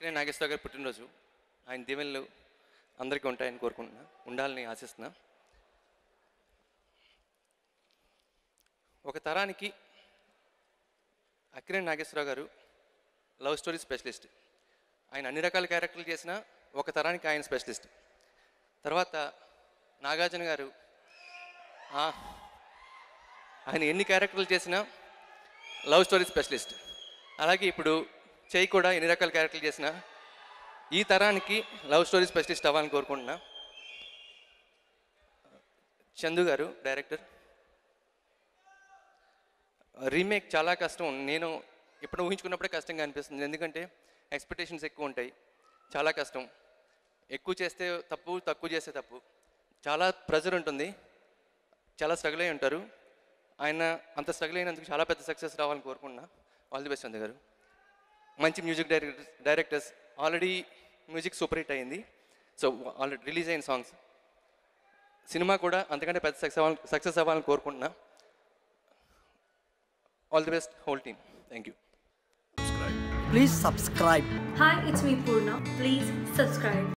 అక్కడే నాగేశ్వర గారి పుట్టినరోజు ఆయన దీవెనలు అందరికీ ఉంటాయని కోరుకుంటున్నా ఉండాలని ఆశిస్తున్నా ఒక తరానికి అక్కినే నాగేశ్వరరావు గారు లవ్ స్టోరీ స్పెషలిస్ట్ ఆయన అన్ని రకాల క్యారెక్టర్లు చేసిన ఒక తరానికి ఆయన స్పెషలిస్ట్ తర్వాత నాగార్జున గారు ఆ, ఆయన ఎన్ని క్యారెక్టర్లు చేసినా లవ్ స్టోరీ స్పెషలిస్ట్ అలాగే ఇప్పుడు చేయి కూడా ఎన్ని రకాల క్యారెక్టర్లు చేసినా ఈ తరానికి లవ్ స్టోరీ స్పెషలిస్ట్ అవ్వాలని కోరుకుంటున్నా చందు గారు డైరెక్టర్ రీమేక్ చాలా కష్టం నేను ఇప్పుడు ఊహించుకున్నప్పుడే కష్టంగా అనిపిస్తుంది ఎందుకంటే ఎక్స్పెక్టేషన్స్ ఎక్కువ ఉంటాయి చాలా కష్టం ఎక్కువ చేస్తే తప్పు తక్కువ చేస్తే తప్పు చాలా ప్రెజర్ ఉంటుంది చాలా స్ట్రగుల్ అయి ఉంటారు ఆయన అంత స్ట్రగుల్ అయినందుకు చాలా పెద్ద సక్సెస్ రావాలని కోరుకుంటున్నా all the best Chandra garu మంచి music directors directors already music super hit అయింది సో ఆల్రెడీ రిలీజ్ అయిన సాంగ్స్ సినిమా కూడా అంతకంటే పెద్ద సక్సెస్ అవ్వాలని సక్సెస్ అవ్వాలని కోరుకుంటున్నా all the best whole team thank you Please subscribe. Hi, it's me Purna. Please subscribe.